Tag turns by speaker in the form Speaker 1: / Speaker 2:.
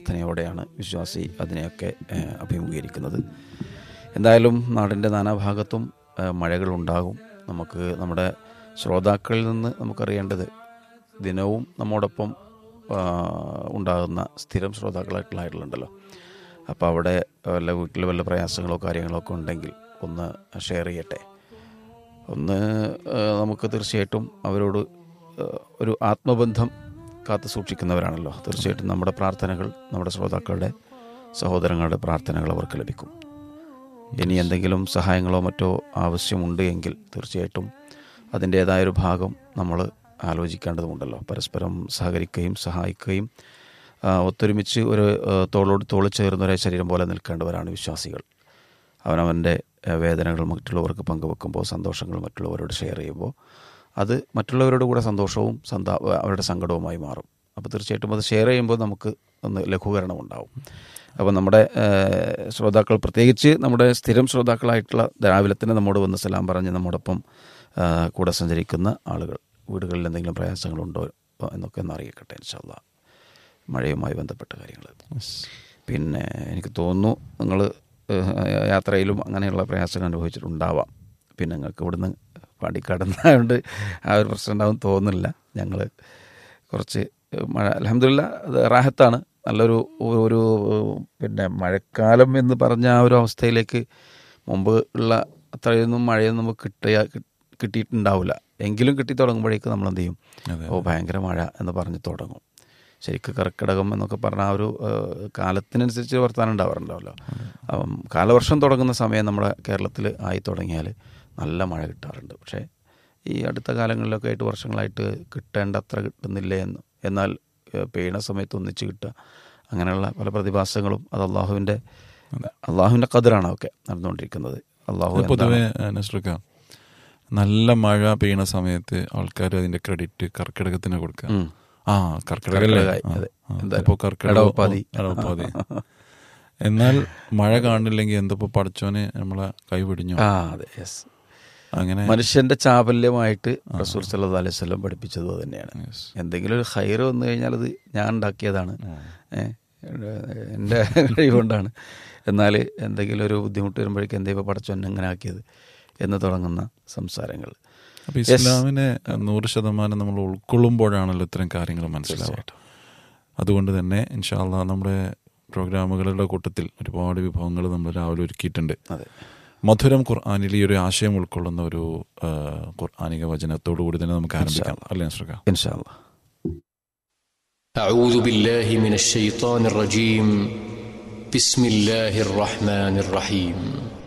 Speaker 1: പ്രാർത്ഥനയോടെയാണ് വിശ്വാസി അതിനെയൊക്കെ ഏഹ്, അഭിമുഖീകരിക്കുന്നത് എന്തായാലും നാടിൻ്റെ നാനാഭാഗത്തും ഏഹ്, മഴകളുണ്ടാകും നമുക്ക് നമ്മുടെ ശ്രോതാക്കളിൽ നിന്ന് നമുക്കറിയേണ്ടത് ദിനവും നമ്മോടൊപ്പം ആ, ഉണ്ടാകുന്ന സ്ഥിരം ശ്രോതാക്കളായിട്ടുള്ളതായിട്ടുണ്ടല്ലോ അപ്പോൾ അവിടെ വല്ല വീട്ടിൽ വല്ല പ്രയാസങ്ങളോ കാര്യങ്ങളോ ഒക്കെ ഉണ്ടെങ്കിൽ ഒന്ന് ഷെയർ ചെയ്യട്ടെ ഒന്ന് ആ, നമുക്ക് തീർച്ചയായിട്ടും അവരോട് ആ, ഒരു ആത്മബന്ധം കാത്തു സൂക്ഷിക്കുന്നവരാണല്ലോ തീർച്ചയായിട്ടും നമ്മുടെ പ്രാർത്ഥനകൾ നമ്മുടെ ശ്രോതാക്കളുടെ സഹോദരങ്ങളുടെ പ്രാർത്ഥനകൾ അവർക്ക് ലഭിക്കും ഇനി എന്തെങ്കിലും സഹായങ്ങളോ മറ്റോ ആവശ്യമുണ്ട് എങ്കിൽ തീർച്ചയായിട്ടും അതിൻ്റേതായൊരു ഭാഗം നമ്മൾ ആലോചിക്കേണ്ടതുണ്ടല്ലോ പരസ്പരം സഹകരിക്കുകയും സഹായിക്കുകയും ആ, ഒത്തൊരുമിച്ച് ഒരു ആ, തോളോട് തോള് ചേർന്ന ഒരേ ശരീരം പോലെ നിൽക്കേണ്ടവരാണ് വിശ്വാസികൾ അവനവൻ്റെ ആ, വേദനകൾ മറ്റുള്ളവർക്ക് പങ്കുവെക്കുമ്പോൾ സന്തോഷങ്ങൾ മറ്റുള്ളവരോട് ഷെയർ ചെയ്യുമ്പോൾ അത് മറ്റുള്ളവരുടെ കൂടെ സന്തോഷവും സന്താ അവരുടെ സങ്കടവുമായി മാറും അപ്പോൾ തീർച്ചയായിട്ടും അത് ഷെയർ ചെയ്യുമ്പോൾ നമുക്ക് ഒന്ന് ലഘൂകരണം ഉണ്ടാവും അപ്പോൾ നമ്മുടെ ആ, ശ്രോതാക്കൾ പ്രത്യേകിച്ച് നമ്മുടെ സ്ഥിരം ശ്രോതാക്കളായിട്ടുള്ള രാവിലെ തന്നെ നമ്മോട് വന്ന് സലാം പറഞ്ഞ് നമ്മോടൊപ്പം ആ, കൂടെ സഞ്ചരിക്കുന്ന ആളുകൾ വീടുകളിൽ എന്തെങ്കിലും പ്രയാസങ്ങളുണ്ടോ എന്നൊക്കെ ഒന്ന് അറിയിക്കട്ടെ ഇൻഷാല്ല മഴയുമായി ബന്ധപ്പെട്ട കാര്യങ്ങൾ പിന്നെ എനിക്ക് തോന്നുന്നു നിങ്ങൾ യാത്രയിലും അങ്ങനെയുള്ള പ്രയാസങ്ങൾ അനുഭവിച്ചിട്ടുണ്ടാവാം പിന്നെ നിങ്ങൾക്ക് ഇവിടുന്ന് പാടിക്കടന്നതുകൊണ്ട് ആ ഒരു പ്രശ്നം ഉണ്ടാവും തോന്നുന്നില്ല ഞങ്ങൾ കുറച്ച് മഴ അലഹമില്ല അത് റാഹത്താണ് നല്ലൊരു ഒരു- ഒരു പിന്നെ മഴക്കാലം എന്ന് പറഞ്ഞ ആ ഒരു അവസ്ഥയിലേക്ക് മുമ്പ് ഉള്ള അത്രയൊന്നും മഴയൊന്നും നമുക്ക് കിട്ടിയ കിട്ടിയിട്ടുണ്ടാവില്ല എങ്കിലും കിട്ടി തുടങ്ങുമ്പോഴേക്ക് നമ്മൾ എന്ത് ചെയ്യും
Speaker 2: അതെ.
Speaker 1: ഓ ഭയങ്കര മഴ എന്ന് പറഞ്ഞ് തുടങ്ങും ശരിക്കും കർക്കിടകം എന്നൊക്കെ പറഞ്ഞ ആ ഒരു ഏഹ്, കാലത്തിനനുസരിച്ച് വർത്താനം ഉണ്ടാവാറുണ്ടാവല്ലോ അപ്പം കാലവർഷം തുടങ്ങുന്ന സമയം നമ്മുടെ കേരളത്തിൽ ആയി തുടങ്ങിയാൽ നല്ല മഴ കിട്ടാറുണ്ട് പക്ഷേ ഈ അടുത്ത കാലങ്ങളിലൊക്കെ ആയിട്ട് വർഷങ്ങളായിട്ട് കിട്ടേണ്ട അത്ര കിട്ടുന്നില്ലേ എന്ന് എന്നാൽ ഏഹ്, പെയ്യണ സമയത്ത് ഒന്നിച്ച് കിട്ടുക അങ്ങനെയുള്ള പല പ്രതിഭാസങ്ങളും അത് അള്ളാഹുവിൻ്റെ അള്ളാഹുവിൻ്റെ കതിറാണ് ഒക്കെ നടന്നുകൊണ്ടിരിക്കുന്നത് അള്ളാഹു
Speaker 2: അത് പൊതുവെ
Speaker 1: എന്താണ്?
Speaker 2: നസ്രുക്ക നല്ല മഴ പെയ്യണ സമയത്ത് ആൾക്കാർ അതിന്റെ ക്രെഡിറ്റ് കർക്കിടകത്തിന് കൊടുക്കുക
Speaker 1: ഉം.
Speaker 2: ആ കർക്കിടകല്ലേ
Speaker 1: കർക്കിടകമായി, അതെ. എന്തായാലും.
Speaker 2: അപ്പോൾ കർക്കിടക
Speaker 1: ഇടവപ്പാതി.
Speaker 2: ഇടവപ്പാതി എന്നാൽ മഴ കാണില്ലെങ്കിൽ എന്തപ്പോ പഠിച്ചോനെ നമ്മളെ കൈ പിടിഞ്ഞു
Speaker 1: ആ അതെ യെസ്
Speaker 2: അങ്ങനെ
Speaker 1: മനുഷ്യന്റെ ചാപല്യമായിട്ട് റസൂൽ സല്ലല്ലാഹു അലൈഹി വസല്ലം പഠിപ്പിച്ചത് അത് തന്നെയാണ്
Speaker 2: Yes.
Speaker 1: എന്തെങ്കിലും ഒരു ഹൈർ വന്നു കഴിഞ്ഞാൽ അത് ഞാൻ ഉണ്ടാക്കിയതാണ് ഏ, എൻ്റെ കഴിവുകൊണ്ടാണ് എന്നാൽ എന്തെങ്കിലും ഒരു ബുദ്ധിമുട്ട് വരുമ്പോഴേക്കും എന്തേ ഇപ്പോൾ പടച്ചോൻ എങ്ങനെ ആക്കിയത് എന്ന് തുടങ്ങുന്ന സംസാരങ്ങൾ
Speaker 2: അപ്പൊ ഇസ്ലാമിനെ നൂറ് ശതമാനം നമ്മൾ ഉൾക്കൊള്ളുമ്പോഴാണല്ലോ ഇത്തരം കാര്യങ്ങൾ മനസ്സിലാവുക അതുകൊണ്ട് തന്നെ ഇൻഷാല്ല നമ്മുടെ പ്രോഗ്രാമുകളുടെ കൂട്ടത്തിൽ ഒരുപാട് വിഭവങ്ങൾ നമ്മൾ രാവിലെ ഒരുക്കിയിട്ടുണ്ട്
Speaker 1: അതെ
Speaker 2: മധുരം ഖുർആാനിൽ ഈ ഒരു ആശയം ഉൾക്കൊള്ളുന്ന ഒരു ആ, ഖുർആാനിക വചനത്തോടു കൂടി തന്നെ നമുക്ക് ആരംഭിക്കാം അല്ലേ നസ്രുക
Speaker 1: ഇൻഷാല്ല
Speaker 3: أعوذ بالله من الشيطان الرجيم بسم الله الرحمن الرحيم